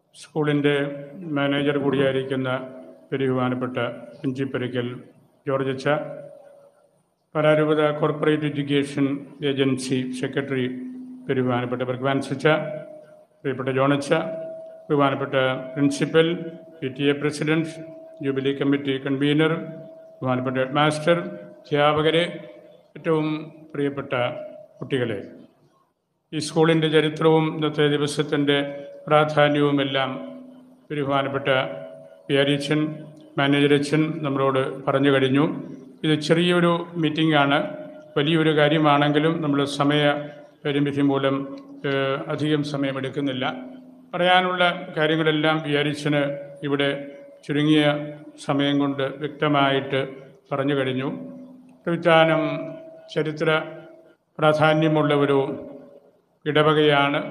സ്കൂളിൻ്റെ മാനേജർ കൂടിയായിരിക്കുന്ന ബഹുമാനപ്പെട്ട പ്രിൻസിപ്പലിക്കൽ ജോർജ് അച്ച പരാരൂപത കോർപ്പറേറ്റ് എഡ്യൂക്കേഷൻ ഏജൻസി സെക്രട്ടറി ബഹുമാനപ്പെട്ട ഭഗവാൻ സച്ച പ്രിയപ്പെട്ട ജോണച്ച ബഹുമാനപ്പെട്ട principal P T A president jubilee committee convener ബഹുമാനപ്പെട്ട ഹെഡ് മാസ്റ്റർ അധ്യാപകരെ ഏറ്റവും പ്രിയപ്പെട്ട കുട്ടികളെ ഈ സ്കൂളിൻ്റെ ചരിത്രവും ഇന്നത്തെ ദിവസത്തിൻ്റെ പ്രാധാന്യവുമെല്ലാം ബഹുമാനപ്പെട്ട പിയാരിച്ചൻ മാനേജരച്ചൻ നമ്മളോട് പറഞ്ഞു കഴിഞ്ഞു ഇത് ചെറിയൊരു മീറ്റിംഗ് ആണ് വലിയൊരു കാര്യമാണെങ്കിലും നമ്മൾ സമയ പരിമിതി മൂലം ഏഹ്, അധികം സമയമെടുക്കുന്നില്ല പറയാനുള്ള കാര്യങ്ങളെല്ലാം വിചാരിച്ചന് ഇവിടെ ചുരുങ്ങിയ സമയം കൊണ്ട് വ്യക്തമായിട്ട് പറഞ്ഞു കഴിഞ്ഞു പ്രവിധാനം ചരിത്ര പ്രാധാന്യമുള്ള ഒരു ഇടവകയാണ്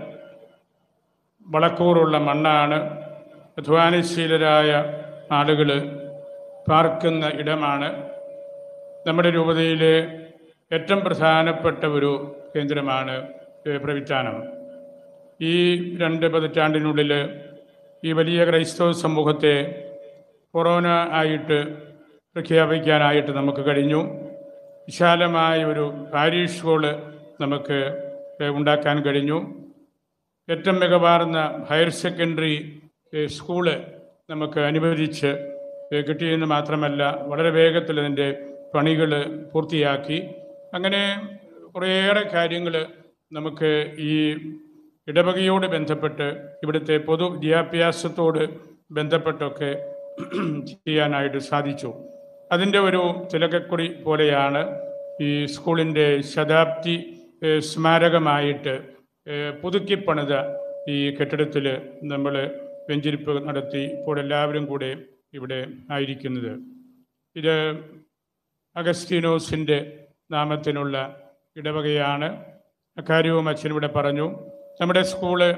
വളക്കൂറുള്ള മണ്ണാണ് അധ്വാനശീലരായ ആളുകൾ പാർക്കുന്ന ഇടമാണ് നമ്മുടെ രൂപതയിലെ ഏറ്റവും പ്രധാനപ്പെട്ട ഒരു കേന്ദ്രമാണ് ഏഹ്, പ്രവിധാനം ഈ രണ്ട് പതിറ്റാണ്ടിനുള്ളിൽ ഈ വലിയ ക്രൈസ്തവ സമൂഹത്തെ കൊറോണ ആയിട്ട് പ്രഖ്യാപിക്കാനായിട്ട് നമുക്ക് കഴിഞ്ഞു വിശാലമായ ഒരു പാരീഷ് സ്കൂള് നമുക്ക് ഏഹ്, ഉണ്ടാക്കാൻ കഴിഞ്ഞു ഏറ്റവും മികവാർന്ന ഹയർ സെക്കൻഡറി ഏഹ്, സ്കൂള് നമുക്ക് അനുവദിച്ച് ഏഹ്, കിട്ടിയെന്ന് മാത്രമല്ല വളരെ വേഗത്തിൽ അതിൻ്റെ പണികൾ പൂർത്തിയാക്കി അങ്ങനെ കുറേയേറെ കാര്യങ്ങൾ നമുക്ക് ഈ ഇടവകയോട് ബന്ധപ്പെട്ട് ഇവിടുത്തെ പൊതു വിദ്യാഭ്യാസത്തോട് ബന്ധപ്പെട്ടൊക്കെ ചെയ്യാനായിട്ട് സാധിച്ചു അതിൻ്റെ ഒരു തിലകക്കുറി പോലെയാണ് ഈ സ്കൂളിൻ്റെ ശതാബ്ദി ഏഹ്, സ്മാരകമായിട്ട് ഏഹ്, പുതുക്കിപ്പണിത ഈ കെട്ടിടത്തിൽ നമ്മൾ വെഞ്ചിരിപ്പ് നടത്തി ഇപ്പോൾ എല്ലാവരും കൂടെ ഇവിടെ ആയിരിക്കുന്നത് ഇത് അഗസ്റ്റീനോസിൻ്റെ നാമത്തിനുള്ള ഇടവകയാണ് അക്കാര്യവും അച്ഛൻ ഇവിടെ പറഞ്ഞു നമ്മുടെ സ്കൂള്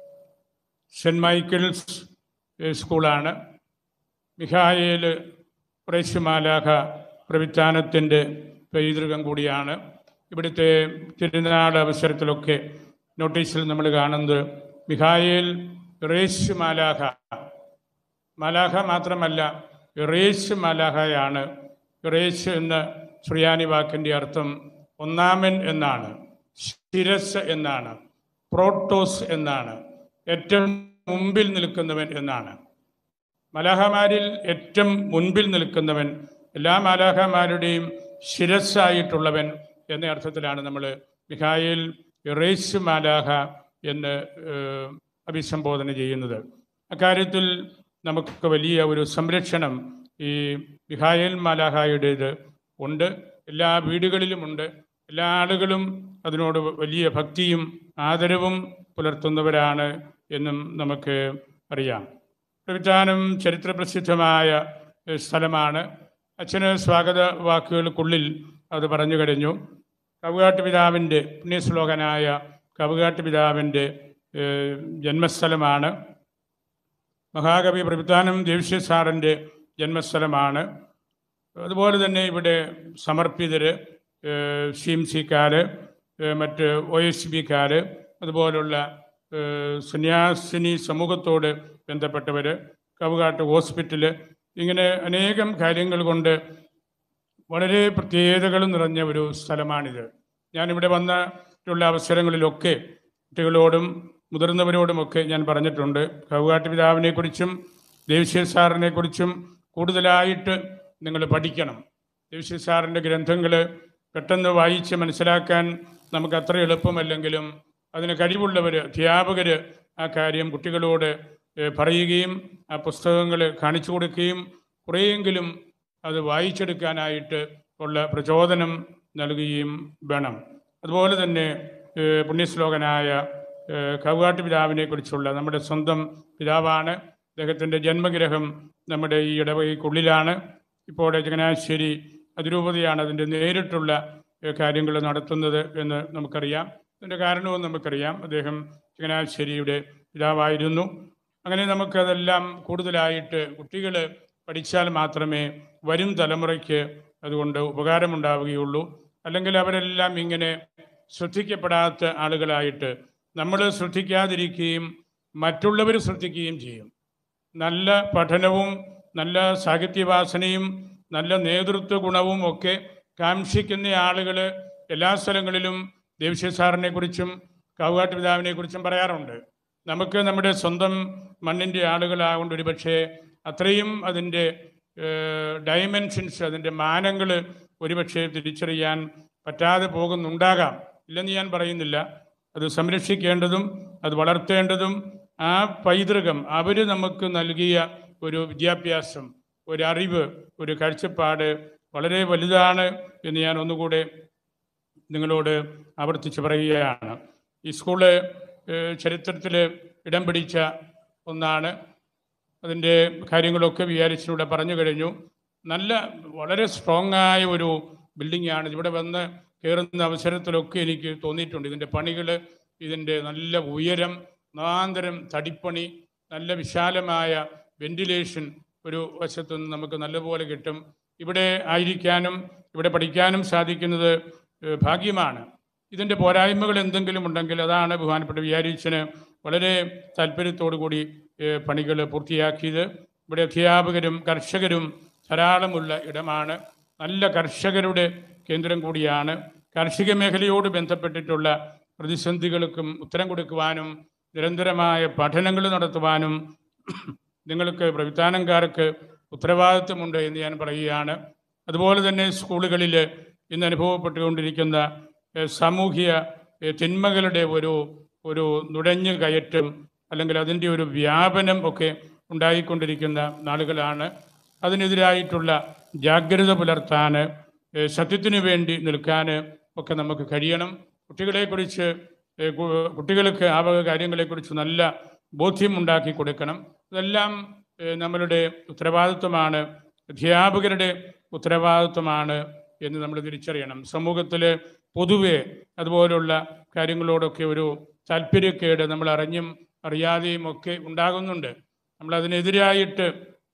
സെൻറ് മൈക്കിൾസ് ഏഹ്, സ്കൂളാണ് മിഖായേൽ പ്രേസ്യമാലാഖ പ്രവിധാനത്തിൻ്റെ പൈതൃകം കൂടിയാണ് ഇവിടുത്തെ തിരുനാൾ അവസരത്തിലൊക്കെ നോട്ടീസിൽ നമ്മൾ കാണുന്നത് മിഖായേൽ റേസ് മാലാഖ മാലാഖ മാത്രമല്ല ഇറേസ് മാലാഖയാണ് ഇറേസ് എന്ന സുറിയാനി വാക്കിൻ്റെ അർത്ഥം ഒന്നാമൻ എന്നാണ് ശിരസ് എന്നാണ് പ്രോട്ടോസ് എന്നാണ് ഏറ്റവും മുമ്പിൽ നിൽക്കുന്നവൻ എന്നാണ് മലാഹമാരിൽ ഏറ്റവും മുൻപിൽ നിൽക്കുന്നവൻ എല്ലാ മാലാഹമാരുടെയും ശിരസ്സായിട്ടുള്ളവൻ എന്ന അർത്ഥത്തിലാണ് നമ്മൾ മിഖായിൽ ഇറേസ് മാലാഹ എന്ന് ഏഹ്, അഭിസംബോധന ചെയ്യുന്നത് അക്കാര്യത്തിൽ നമുക്ക് വലിയ ഒരു സംരക്ഷണം ഈ മിഖായേൽ മാലാഹായുടേത് ഉണ്ട് എല്ലാ വീടുകളിലുമുണ്ട് എല്ലാ ആളുകളും അതിനോട് വലിയ ഭക്തിയും ആദരവും പുലർത്തുന്നവരാണ് എന്നും നമുക്ക് അറിയാം പ്രവിധാനം ചരിത്രപ്രസിദ്ധമായ ഏഹ്, സ്ഥലമാണ് അച്ഛന് സ്വാഗത വാക്കുകൾക്കുള്ളിൽ അത് പറഞ്ഞു കഴിഞ്ഞു കവുകാട്ട് പിതാവിൻ്റെ പുണ്യശ്ലോകനായ കവുകാട്ട് പിതാവിൻ്റെ ഏഹ്, ജന്മസ്ഥലമാണ് മഹാകവി പ്രവിധാനം ദേവസ്യ സാറിൻ്റെ ജന്മസ്ഥലമാണ് അതുപോലെ തന്നെ ഇവിടെ സമർപ്പിതർ സി എം സിക്കാർ മറ്റ് ഒ എസ് ബിക്കാർ അതുപോലുള്ള ഏഹ്, സന്യാസിനി സമൂഹത്തോട് ബന്ധപ്പെട്ടവർ കവുകാട്ട് ഹോസ്പിറ്റൽ ഇങ്ങനെ അനേകം കാര്യങ്ങൾ കൊണ്ട് വളരെ പ്രത്യേകതകൾ നിറഞ്ഞ ഒരു സ്ഥലമാണിത് ഞാനിവിടെ വന്നിട്ടുള്ള അവസരങ്ങളിലൊക്കെ കുട്ടികളോടും മുതിർന്നവരോടുമൊക്കെ ഞാൻ പറഞ്ഞിട്ടുണ്ട് കവുകാട്ട് പിതാവിനെക്കുറിച്ചും ദേവസ്യ സാറിനെക്കുറിച്ചും കൂടുതലായിട്ട് നിങ്ങൾ പഠിക്കണം ദേവസ്യ സാറിൻ്റെ ഗ്രന്ഥങ്ങൾ പെട്ടെന്ന് വായിച്ച് മനസ്സിലാക്കാൻ നമുക്ക് അത്ര എളുപ്പമല്ലെങ്കിലും അതിന് കഴിവുള്ളവർ അധ്യാപകർ ആ കാര്യം കുട്ടികളോട് ഏഹ്, പറയുകയും ആ പുസ്തകങ്ങൾ കാണിച്ചു കൊടുക്കുകയും കുറേയെങ്കിലും അത് വായിച്ചെടുക്കാനായിട്ട് ഉള്ള പ്രചോദനം നൽകുകയും വേണം അതുപോലെ തന്നെ ഏഹ്, പുണ്യശ്ലോകനായ ഏഹ്, കവുകാട്ട് പിതാവിനെ കുറിച്ചുള്ള നമ്മുടെ സ്വന്തം പിതാവാണ് അദ്ദേഹത്തിൻ്റെ ജന്മഗ്രഹം നമ്മുടെ ഈ ഇടവകയ്ക്കുള്ളിലാണ് ഇപ്പോൾ ചങ്ങനാശ്ശേരി അതിരൂപതയാണ് അതിൻ്റെ നേരിട്ടുള്ള ഏഹ്, കാര്യങ്ങൾ നടത്തുന്നത് എന്ന് നമുക്കറിയാം അതിൻ്റെ കാരണവും നമുക്കറിയാം അദ്ദേഹം ചങ്ങനാശ്ശേരിയുടെ പിതാവായിരുന്നു അങ്ങനെ നമുക്കതെല്ലാം കൂടുതലായിട്ട് കുട്ടികൾ പഠിച്ചാൽ മാത്രമേ വരും തലമുറയ്ക്ക് അതുകൊണ്ട് ഉപകാരമുണ്ടാവുകയുള്ളൂ അല്ലെങ്കിൽ അവരെല്ലാം ഇങ്ങനെ ശ്രദ്ധിക്കപ്പെടാത്ത ആളുകളായിട്ട് നമ്മൾ ശ്രദ്ധിക്കാതിരിക്കുകയും മറ്റുള്ളവർ ശ്രദ്ധിക്കുകയും ചെയ്യും നല്ല പഠനവും നല്ല സാഹിത്യവാസനയും നല്ല നേതൃത്വ ഗുണവും ഒക്കെ കാംക്ഷിക്കുന്ന ആളുകൾ എല്ലാ സ്ഥലങ്ങളിലും ദേവസ്യ സാറിനെ കുറിച്ചും കാവുകാട്ട് പിതാവിനെ കുറിച്ചും പറയാറുണ്ട് നമുക്ക് നമ്മുടെ സ്വന്തം മണ്ണിൻ്റെ ആളുകളാകൊണ്ട് ഒരു പക്ഷേ അത്രയും അതിൻ്റെ ഡയമെൻഷൻസ് അതിൻ്റെ മാനങ്ങൾ ഒരുപക്ഷെ തിരിച്ചറിയാൻ പറ്റാതെ പോകുന്നുണ്ടാകാം ഇല്ലെന്ന് ഞാൻ പറയുന്നില്ല അത് സംരക്ഷിക്കേണ്ടതും അത് വളർത്തേണ്ടതും ആ പൈതൃകം അവർ നമുക്ക് നൽകിയ ഒരു വിദ്യാഭ്യാസം ഒരു അറിവ് ഒരു കാഴ്ചപ്പാട് വളരെ വലുതാണ് എന്ന് ഞാൻ ഒന്നുകൂടെ നിങ്ങളോട് ആവർത്തിച്ച് പറയുകയാണ് ഈ സ്കൂള് ചരിത്രത്തിൽ ഇടം പിടിച്ച ഒന്നാണ് അതിൻ്റെ കാര്യങ്ങളൊക്കെ വിചാരിച്ചിലൂടെ പറഞ്ഞു കഴിഞ്ഞു നല്ല വളരെ സ്ട്രോങ് ആയ ഒരു ബിൽഡിംഗ് ആണ് ഇവിടെ വന്ന് കയറുന്ന അവസരത്തിലൊക്കെ എനിക്ക് തോന്നിയിട്ടുണ്ട് ഇതിൻ്റെ പണികൾ ഇതിൻ്റെ നല്ല ഉയരം നാന്തരം തടിപ്പണി നല്ല വിശാലമായ വെന്റിലേഷൻ ഒരു വശത്തു നിന്ന് നമുക്ക് നല്ലപോലെ കിട്ടും ഇവിടെ ആയിരിക്കാനും ഇവിടെ പഠിക്കാനും സാധിക്കുന്നത് ഏഹ്, ഭാഗ്യമാണ് ഇതിൻ്റെ പോരായ്മകൾ എന്തെങ്കിലും ഉണ്ടെങ്കിൽ അതാണ് ബഹുമാനപ്പെട്ട വിചാരിച്ചന് വളരെ താല്പര്യത്തോടു കൂടി പണികൾ പൂർത്തിയാക്കിയത് ഇവിടെ അധ്യാപകരും കർഷകരും ധാരാളമുള്ള ഇടമാണ് നല്ല കർഷകരുടെ കേന്ദ്രം കൂടിയാണ് കാർഷിക മേഖലയോട് ബന്ധപ്പെട്ടിട്ടുള്ള പ്രതിസന്ധികൾക്കും ഉത്തരം കൊടുക്കുവാനും നിരന്തരമായ പഠനങ്ങൾ നടത്തുവാനും നിങ്ങൾക്ക് പ്രവിധാനംകാർക്ക് ഉത്തരവാദിത്വമുണ്ട് എന്ന് ഞാൻ പറയുകയാണ് അതുപോലെ തന്നെ സ്കൂളുകളിൽ ഇന്ന് അനുഭവപ്പെട്ടുകൊണ്ടിരിക്കുന്ന ഏഹ്, സാമൂഹിക ഏഹ്, തിന്മകളുടെ ഒരു ഒരു നുഴഞ്ഞു കയറ്റം അല്ലെങ്കിൽ അതിൻ്റെ ഒരു വ്യാപനം ഒക്കെ ഉണ്ടായിക്കൊണ്ടിരിക്കുന്ന നാളുകളാണ് അതിനെതിരായിട്ടുള്ള ജാഗ്രത പുലർത്താൻ ഏഹ്, സത്യത്തിനു വേണ്ടി നിൽക്കാൻ ഒക്കെ നമുക്ക് കഴിയണം കുട്ടികളെക്കുറിച്ച് ഏഹ്, കു- കുട്ടികൾക്ക് ആ വക കാര്യങ്ങളെക്കുറിച്ച് നല്ല ബോധ്യം ഉണ്ടാക്കി കൊടുക്കണം ഇതെല്ലാം ഏഹ്, നമ്മളുടെ ഉത്തരവാദിത്വമാണ് അധ്യാപകരുടെ ഉത്തരവാദിത്വമാണ് എന്ന് നമ്മൾ തിരിച്ചറിയണം സമൂഹത്തിൽ പൊതുവെ അതുപോലുള്ള കാര്യങ്ങളോടൊക്കെ ഒരു താല്പര്യക്കേട് നമ്മൾ അറിഞ്ഞും അറിയാതെയും ഒക്കെ ഉണ്ടാകുന്നുണ്ട് നമ്മൾ അതിനെതിരായിട്ട്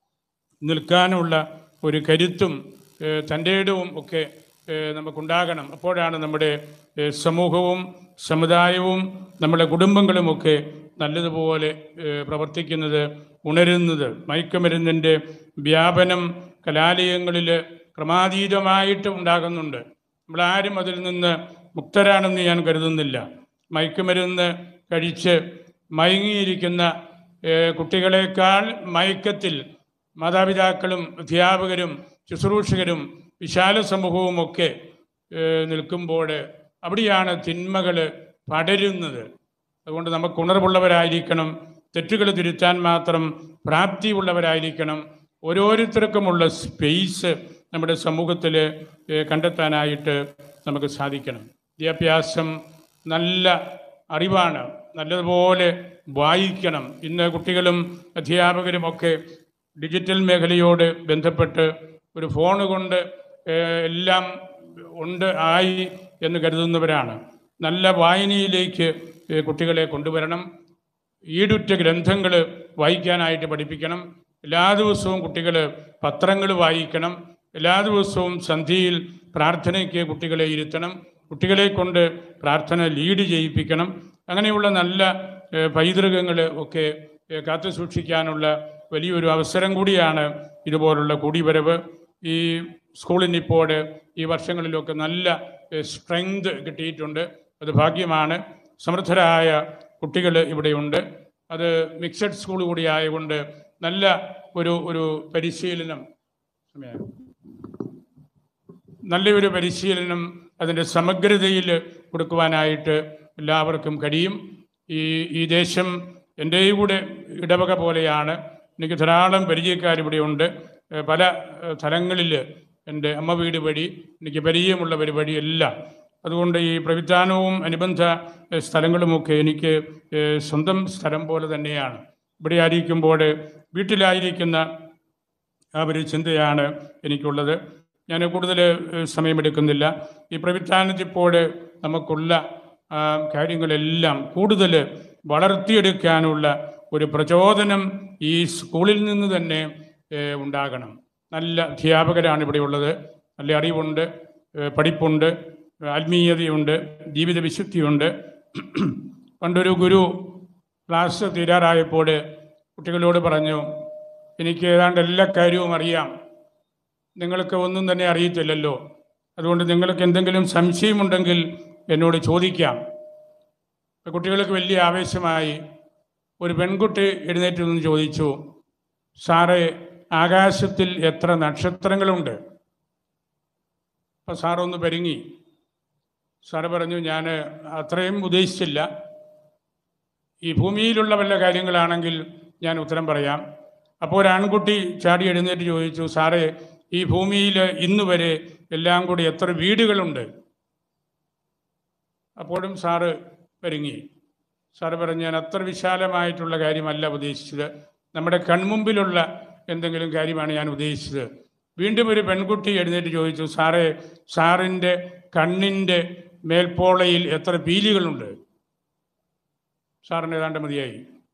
നിൽക്കാനുള്ള ഒരു കരുത്തും ഏഹ്, തൻ്റെ ഇടവും ഒക്കെ ഏഹ്, നമുക്കുണ്ടാകണം അപ്പോഴാണ് നമ്മുടെ ഏഹ്, സമൂഹവും സമുദായവും നമ്മുടെ കുടുംബങ്ങളുമൊക്കെ നല്ലതുപോലെ ഏഹ്, പ്രവർത്തിക്കുന്നത് ഉണരുന്നത് മയക്കുമരുന്നിൻ്റെ വ്യാപനം കലാലയങ്ങളിൽ ക്രമാതീതമായിട്ട് ഉണ്ടാകുന്നുണ്ട് നമ്മളാരും അതിൽ നിന്ന് മുക്തരാണെന്ന് ഞാൻ കരുതുന്നില്ല മയക്കുമരുന്ന് കഴിച്ച് മയങ്ങിയിരിക്കുന്ന ഏഹ്, കുട്ടികളെക്കാൾ മയക്കത്തിൽ മാതാപിതാക്കളും അധ്യാപകരും ശുശ്രൂഷകരും വിശാല സമൂഹവുമൊക്കെ ഏഹ്, നിൽക്കുമ്പോൾ അവിടെയാണ് തിന്മകൾ പടരുന്നത് അതുകൊണ്ട് നമുക്ക് ഉണർവുള്ളവരായിരിക്കണം തെറ്റുകൾ തിരുത്താൻ മാത്രം പ്രാപ്തിയുള്ളവരായിരിക്കണം ഓരോരുത്തർക്കുമുള്ള സ്പേസ് നമ്മുടെ സമൂഹത്തിൽ ഏഹ്, കണ്ടെത്താനായിട്ട് നമുക്ക് സാധിക്കണം വിദ്യാഭ്യാസം നല്ല അറിവാണ് നല്ലതുപോലെ വായിക്കണം ഇന്ന് കുട്ടികളും അധ്യാപകരും ഒക്കെ ഡിജിറ്റൽ മേഖലയോട് ബന്ധപ്പെട്ട് ഒരു ഫോൺ കൊണ്ട് ഏഹ്, എല്ലാം ഉണ്ട് ആയി എന്ന് കരുതുന്നവരാണ് നല്ല വായനയിലേക്ക് ഏഹ്, കുട്ടികളെ കൊണ്ടുവരണം ഈടുറ്റ ഗ്രന്ഥങ്ങൾ വായിക്കാനായിട്ട് പഠിപ്പിക്കണം എല്ലാ ദിവസവും കുട്ടികൾ പത്രങ്ങൾ വായിക്കണം എല്ലാ ദിവസവും സന്ധ്യയിൽ പ്രാർത്ഥനയ്ക്ക് കുട്ടികളെ ഇരുത്തണം കുട്ടികളെ കൊണ്ട് പ്രാർത്ഥന ലീഡ് ചെയ്യിപ്പിക്കണം അങ്ങനെയുള്ള നല്ല ഏഹ്, പൈതൃകങ്ങൾ ഒക്കെ ഏഹ്, കാത്തു സൂക്ഷിക്കാനുള്ള വലിയൊരു അവസരം കൂടിയാണ് ഇതുപോലുള്ള കൂടിവരവ് ഈ സ്കൂളിനിപ്പോൾ ഈ വർഷങ്ങളിലൊക്കെ നല്ല സ്ട്രെങ്ത് കിട്ടിയിട്ടുണ്ട് അത് ഭാഗ്യമാണ് സമർത്ഥരായ കുട്ടികൾ ഇവിടെയുണ്ട് അത് മിക്സഡ് സ്കൂൾ കൂടി ആയതുകൊണ്ട് നല്ല ഒരു ഒരു പരിശീലനം സമയം നല്ലൊരു പരിശീലനം അതിൻ്റെ സമഗ്രതയിൽ കൊടുക്കുവാനായിട്ട് എല്ലാവർക്കും കഴിയും ഈ ഈ ദേശം എൻ്റെ കൂടെ ഇടവക പോലെയാണ് എനിക്ക് ധാരാളം പരിചയക്കാരിവിടെയുണ്ട് ഏഹ് പല ഏഹ് സ്ഥലങ്ങളിൽ എൻ്റെ അമ്മ വീട് വഴി എനിക്ക് പരിചയമുള്ളവർ വഴിയെല്ലാം അതുകൊണ്ട് ഈ പ്രവിധാനവും അനുബന്ധ ഏഹ് സ്ഥലങ്ങളുമൊക്കെ എനിക്ക് ഏഹ് സ്വന്തം സ്ഥലം പോലെ തന്നെയാണ് ഇവിടെ ആയിരിക്കുമ്പോൾ വീട്ടിലായിരിക്കുന്ന ആ ഒരു ചിന്തയാണ് എനിക്കുള്ളത് ഞാൻ കൂടുതൽ ഏഹ്, സമയമെടുക്കുന്നില്ല ഈ പ്രവിധാനത്തിപ്പോൾ നമുക്കുള്ള ആ, കാര്യങ്ങളെല്ലാം കൂടുതൽ വളർത്തിയെടുക്കാനുള്ള ഒരു പ്രചോദനം ഈ സ്കൂളിൽ നിന്ന് തന്നെ ഏഹ്, ഉണ്ടാകണം നല്ല അധ്യാപകരാണ് ഇവിടെ ഉള്ളത് നല്ല അറിവുണ്ട് ഏഹ്, പഠിപ്പുണ്ട് ആത്മീയതയുണ്ട് ജീവിത വിശുദ്ധിയുണ്ട് പണ്ടൊരു ഗുരു ക്ലാസ് തീരാറായപ്പോൾ കുട്ടികളോട് പറഞ്ഞു എനിക്ക് ഏതാണ്ട് എല്ലാ കാര്യവും അറിയാം നിങ്ങൾക്ക് ഒന്നും തന്നെ അറിയത്തില്ലല്ലോ അതുകൊണ്ട് നിങ്ങൾക്ക് എന്തെങ്കിലും സംശയമുണ്ടെങ്കിൽ എന്നോട് ചോദിക്കാം അപ്പോൾ കുട്ടികൾക്ക് വലിയ ആവേശമായി ഒരു പെൺകുട്ടി എഴുന്നേറ്റ് നിന്ന് ചോദിച്ചു സാറേ ആകാശത്തിൽ എത്ര നക്ഷത്രങ്ങളുണ്ട് അപ്പോൾ സാറൊന്ന് പെരുങ്ങി സാറ് പറഞ്ഞു ഞാൻ അത്രയും ഉദ്ദേശിച്ചില്ല ഈ ഭൂമിയിലുള്ള വല്ല കാര്യങ്ങളാണെങ്കിൽ ഞാൻ ഉത്തരം പറയാം അപ്പോൾ ഒരു ആൺകുട്ടി ചാടി എഴുന്നേറ്റ് ചോദിച്ചു സാറേ ഈ ഭൂമിയിൽ ഇന്ന് വരെ എല്ലാം കൂടി എത്ര വീടുകളുണ്ട് അപ്പോഴും സാറ് ഒരുങ്ങി സാറ് പറഞ്ഞു ഞാൻ അത്ര വിശാലമായിട്ടുള്ള കാര്യമല്ല ഉദ്ദേശിച്ചത് നമ്മുടെ കൺമുമ്പിലുള്ള എന്തെങ്കിലും കാര്യമാണ് ഞാൻ ഉദ്ദേശിച്ചത് വീണ്ടും ഒരു പെൺകുട്ടി എഴുന്നേറ്റ് ചോദിച്ചു സാറേ സാറിൻ്റെ കണ്ണിൻ്റെ മേൽപ്പോളയിൽ എത്ര പീലികളുണ്ട് സാറിന് ഏതാണ്ട് മതിയായി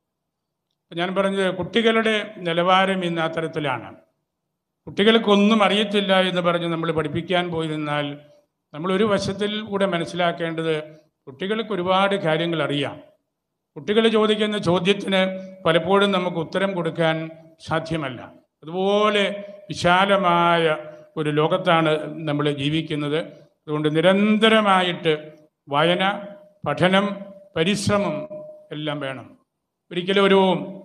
ഞാൻ പറഞ്ഞത് കുട്ടികളുടെ നിലവാരം ഇന്ന് അത്തരത്തിലാണ് കുട്ടികൾക്കൊന്നും അറിയത്തില്ല എന്ന് പറഞ്ഞ് നമ്മൾ പഠിപ്പിക്കാൻ പോയി നിന്നാൽ നമ്മൾ ഒരു വശത്തിൽ കൂടെ മനസ്സിലാക്കേണ്ടത് കുട്ടികൾക്ക് ഒരുപാട് കാര്യങ്ങൾ അറിയാം കുട്ടികൾ ചോദിക്കുന്ന ചോദ്യത്തിന് പലപ്പോഴും നമുക്ക് ഉത്തരം കൊടുക്കാൻ സാധ്യമല്ല അതുപോലെ വിശാലമായ ഒരു ലോകത്താണ് നമ്മൾ ജീവിക്കുന്നത് അതുകൊണ്ട് നിരന്തരമായിട്ട് വായന പഠനം പരിശ്രമം എല്ലാം വേണം ഒരിക്കലും ഒരു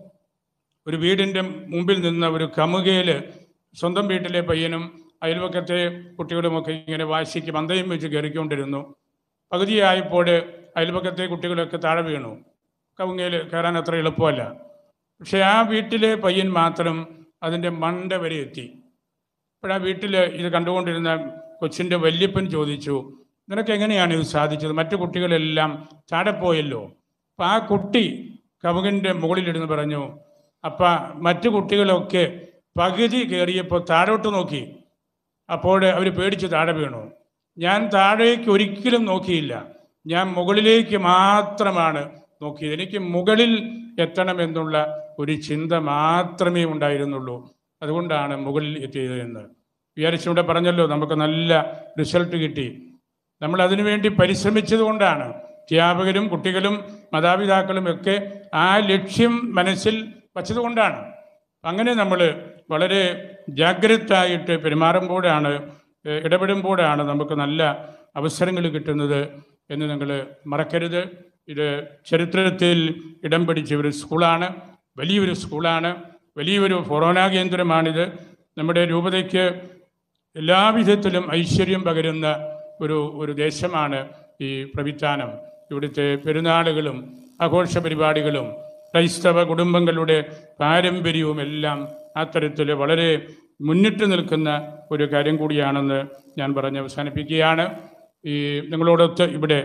ഒരു വീടിൻ്റെ മുമ്പിൽ നിന്ന ഒരു കമുകയിൽ സ്വന്തം വീട്ടിലെ പയ്യനും അയൽവക്കത്തെ കുട്ടികളുമൊക്കെ ഇങ്ങനെ വാശിക്ക് പന്തയം വെച്ച് കയറിക്കൊണ്ടിരുന്നു പകുതിയായപ്പോൾ അയൽവക്കത്തെ കുട്ടികളൊക്കെ താഴെ വീണു കവുങ്ങയിൽ കയറാൻ അത്ര എളുപ്പമല്ല പക്ഷേ ആ വീട്ടിലെ പയ്യൻ മാത്രം അതിൻ്റെ മണ്ട വരെ എത്തി അപ്പോഴാ വീട്ടിൽ ഇത് കണ്ടുകൊണ്ടിരുന്ന കൊച്ചിൻ്റെ വല്യപ്പൻ ചോദിച്ചു നിനക്ക് എങ്ങനെയാണ് ഇത് സാധിച്ചത് മറ്റു കുട്ടികളെല്ലാം താഴെ പോയല്ലോ അപ്പം ആ കുട്ടി കവുകിൻ്റെ മുകളിലിരുന്ന് പറഞ്ഞു അപ്പ മറ്റു കുട്ടികളൊക്കെ പകുതി കയറിയപ്പോൾ താഴോട്ട് നോക്കി അപ്പോൾ അവർ പേടിച്ച് താഴെ വീണു ഞാൻ താഴേക്ക് ഒരിക്കലും നോക്കിയില്ല ഞാൻ മുകളിലേക്ക് മാത്രമാണ് നോക്കിയത് എനിക്ക് മുകളിൽ എത്തണമെന്നുള്ള ഒരു ചിന്ത മാത്രമേ ഉണ്ടായിരുന്നുള്ളൂ അതുകൊണ്ടാണ് മുകളിൽ എത്തിയത് എന്ന് വിചാരിച്ചിവിടെ പറഞ്ഞല്ലോ നമുക്ക് നല്ല റിസൾട്ട് കിട്ടി നമ്മൾ അതിനുവേണ്ടി പരിശ്രമിച്ചത് കൊണ്ടാണ് അധ്യാപകരും കുട്ടികളും മാതാപിതാക്കളും ഒക്കെ ആ ലക്ഷ്യം മനസ്സിൽ വച്ചതുകൊണ്ടാണ് അങ്ങനെ നമ്മൾ വളരെ ജാഗ്രതായിട്ട് പെരുമാറുമ്പോഴാണ് ഏഹ് ഇടപെടുമ്പോഴാണ് നമുക്ക് നല്ല അവസരങ്ങൾ കിട്ടുന്നത് എന്ന് നിങ്ങൾ മറക്കരുത് ഇത് ചരിത്രത്തിൽ ഇടം പിടിച്ച ഒരു സ്കൂളാണ് വലിയൊരു സ്കൂളാണ് വലിയൊരു ഫൊറോന കേന്ദ്രമാണിത് നമ്മുടെ രൂപതയ്ക്ക് എല്ലാവിധത്തിലും ഐശ്വര്യം പകരുന്ന ഒരു ഒരു ദേശമാണ് ഈ പ്രവിധാനം ഇവിടുത്തെ പെരുന്നാളുകളും ആഘോഷ പരിപാടികളും ക്രൈസ്തവ കുടുംബങ്ങളുടെ പാരമ്പര്യവും എല്ലാം അത്തരത്തിൽ വളരെ മുന്നിട്ട് നിൽക്കുന്ന ഒരു കാര്യം കൂടിയാണെന്ന് ഞാൻ പറഞ്ഞ് അവസാനിപ്പിക്കുകയാണ് ഈ നിങ്ങളോടൊത്ത് ഇവിടെ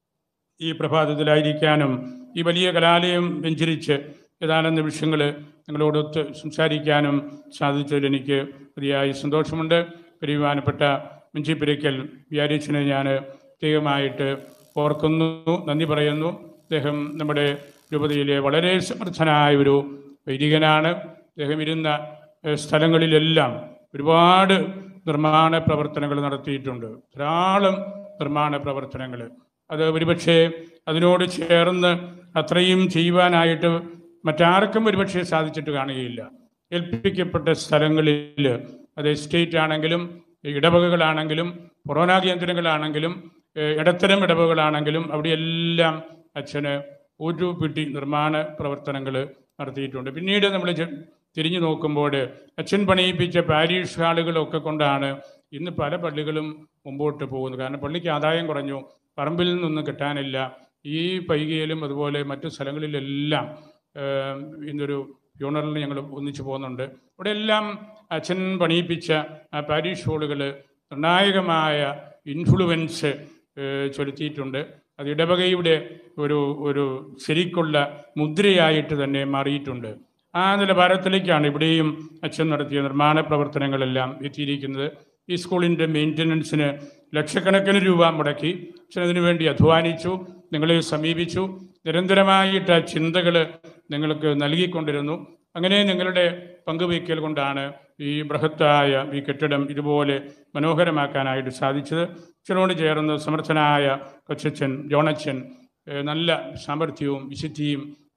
ഈ പ്രഭാതത്തിലായിരിക്കാനും ഈ വലിയ കലാലയം വെഞ്ചരിച്ച് ഏതാനും നിമിഷങ്ങൾ നിങ്ങളോടൊത്ത് സംസാരിക്കാനും സാധിച്ചതിൽ എനിക്ക് അതിയായ സന്തോഷമുണ്ട് പരിമാനപ്പെട്ട മിഞ്ചിപ്പിരയ്ക്കൽ വ്യാരീച്ചനെ ഞാൻ പ്രത്യേകമായിട്ട് ഓർക്കുന്നു നന്ദി പറയുന്നു അദ്ദേഹം നമ്മുടെ രൂപതയിലെ വളരെ സമർത്ഥനായ ഒരു വൈദികനാണ് അദ്ദേഹം ഇരുന്ന ഏഹ്, സ്ഥലങ്ങളിലെല്ലാം ഒരുപാട് നിർമ്മാണ പ്രവർത്തനങ്ങൾ നടത്തിയിട്ടുണ്ട് ധാരാളം നിർമ്മാണ പ്രവർത്തനങ്ങൾ അത് ഒരുപക്ഷെ അതിനോട് ചേർന്ന് അത്രയും ചെയ്യുവാനായിട്ട് മറ്റാർക്കും ഒരുപക്ഷെ സാധിച്ചിട്ട് കാണുകയില്ല ഏൽപ്പിക്കപ്പെട്ട സ്ഥലങ്ങളിൽ അത് എസ്റ്റേറ്റ് ആണെങ്കിലും ഇടവകകളാണെങ്കിലും കൊറോണ കേന്ദ്രങ്ങളാണെങ്കിലും ഏഹ് ഇടത്തരം ഇടവകളാണെങ്കിലും അവിടെയെല്ലാം അച്ഛന് ഒരു പിടി നിർമ്മാണ പ്രവർത്തനങ്ങൾ നടത്തിയിട്ടുണ്ട് പിന്നീട് നമ്മൾ തിരിഞ്ഞു നോക്കുമ്പോൾ അച്ഛൻ പണിയിപ്പിച്ച പാരീഷ് ഹാളുകളൊക്കെ കൊണ്ടാണ് ഇന്ന് പല പള്ളികളും മുമ്പോട്ട് പോകുന്നത് കാരണം പള്ളിക്ക് ആദായം കുറഞ്ഞു പറമ്പിൽ നിന്നൊന്നും കിട്ടാനില്ല ഈ പൈകയിലും അതുപോലെ മറ്റു സ്ഥലങ്ങളിലെല്ലാം ഏഹ്, ഇന്നൊരു ഫ്യൂണറലിന് ഞങ്ങൾ ഒന്നിച്ചു പോകുന്നുണ്ട് ഇവിടെ എല്ലാം അച്ഛൻ പണിയിപ്പിച്ച ആ പാരീഷ് ഹോളുകൾ നിർണായകമായ ഇൻഫ്ലുവൻസ് ഏഹ്, ചെലുത്തിയിട്ടുണ്ട് അത് ഇടവകയുടെ ഒരു ഒരു ശരിക്കുള്ള മുദ്രയായിട്ട് തന്നെ മാറിയിട്ടുണ്ട് ആ നിലവാരത്തിലേക്കാണ് ഇവിടെയും അച്ഛൻ നടത്തിയ നിർമ്മാണ പ്രവർത്തനങ്ങളെല്ലാം എത്തിയിരിക്കുന്നത് ഈ സ്കൂളിൻ്റെ മെയിൻ്റനൻസിന് ലക്ഷക്കണക്കിന് രൂപ മുടക്കി അച്ഛൻ അതിനു വേണ്ടി അധ്വാനിച്ചു നിങ്ങളെ സമീപിച്ചു നിരന്തരമായിട്ട് ആ ചിന്തകൾ നിങ്ങൾക്ക് നൽകിക്കൊണ്ടിരുന്നു അങ്ങനെ നിങ്ങളുടെ പങ്കുവയ്ക്കൽ കൊണ്ടാണ് ഈ ബൃഹത്തായ ഈ കെട്ടിടം ഇതുപോലെ മനോഹരമാക്കാനായിട്ട് സാധിച്ചത് അച്ഛനോട് ചേർന്ന് സമർത്ഥനായ കൊച്ചച്ഛൻ ജോണച്ചൻ ഏഹ് നല്ല സാമർഥ്യവും വിശുദ്ധിയും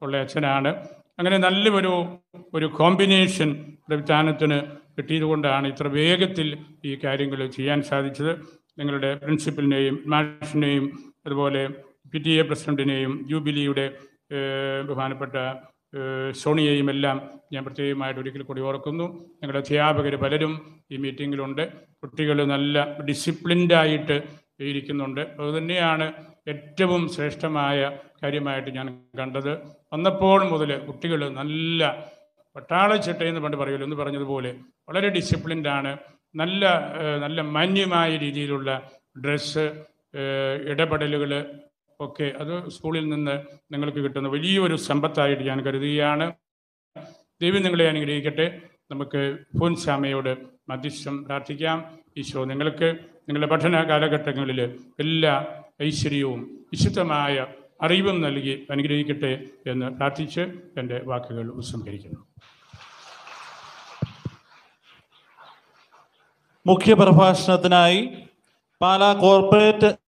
ഉള്ള അച്ഛനാണ് അങ്ങനെ നല്ല ഒരു ഒരു കോമ്പിനേഷൻ പ്രവിധാനത്തിന് കിട്ടിയതുകൊണ്ടാണ് ഇത്ര വേഗത്തിൽ ഈ കാര്യങ്ങൾ ചെയ്യാൻ സാധിച്ചത് നിങ്ങളുടെ പ്രിൻസിപ്പലിനെയും മാഷിനെയും അതുപോലെ പി ടി എ പ്രസിഡന്റിനെയും ജൂബിലിയുടെ ഏഹ്, ബഹുമാനപ്പെട്ട ഏഹ്, സോണിയെയും എല്ലാം ഞാൻ പ്രത്യേകമായിട്ട് ഒരിക്കൽ കൂടി ഓർക്കുന്നു ഞങ്ങളുടെ അധ്യാപകർ പലരും ഈ മീറ്റിങ്ങിലുണ്ട് കുട്ടികൾ നല്ല ഡിസിപ്ലിൻഡായിട്ട് ഇരിക്കുന്നുണ്ട് അതുതന്നെയാണ് ഏറ്റവും ശ്രേഷ്ഠമായ കാര്യമായിട്ട് ഞാൻ കണ്ടത് വന്നപ്പോൾ മുതൽ കുട്ടികൾ നല്ല പട്ടാളച്ചിട്ട എന്ന് പണ്ട് പറയുമല്ലോ എന്ന് പറഞ്ഞതുപോലെ വളരെ ഡിസിപ്ലിൻഡ് ആണ് നല്ല ഏഹ്, നല്ല മാന്യമായ രീതിയിലുള്ള ഡ്രസ്സ് ഇടപെടലുകൾ ഒക്കെ അത് സ്കൂളിൽ നിന്ന് നിങ്ങൾക്ക് കിട്ടുന്ന വലിയൊരു സമ്പത്തായിട്ട് ഞാൻ കരുതുകയാണ് ദൈവം നിങ്ങളെ അനുഗ്രഹിക്കട്ടെ നമുക്ക് ഫുൻസാമയോട് മധ്യസ്ഥം പ്രാർത്ഥിക്കാം ഈശോ നിങ്ങൾക്ക് നിങ്ങളുടെ പഠന കാലഘട്ടങ്ങളിൽ എല്ലാ ഐശ്വര്യവും വിശുദ്ധമായ അറിവും നൽകി അനുഗ്രഹിക്കട്ടെ എന്ന് പ്രാർത്ഥിച്ച് എൻ്റെ വാക്കുകൾ ഉപസംഹരിക്കുന്നു മുഖ്യ പ്രഭാഷണത്തിനായി പാലാ കോർപ്പറേറ്റ്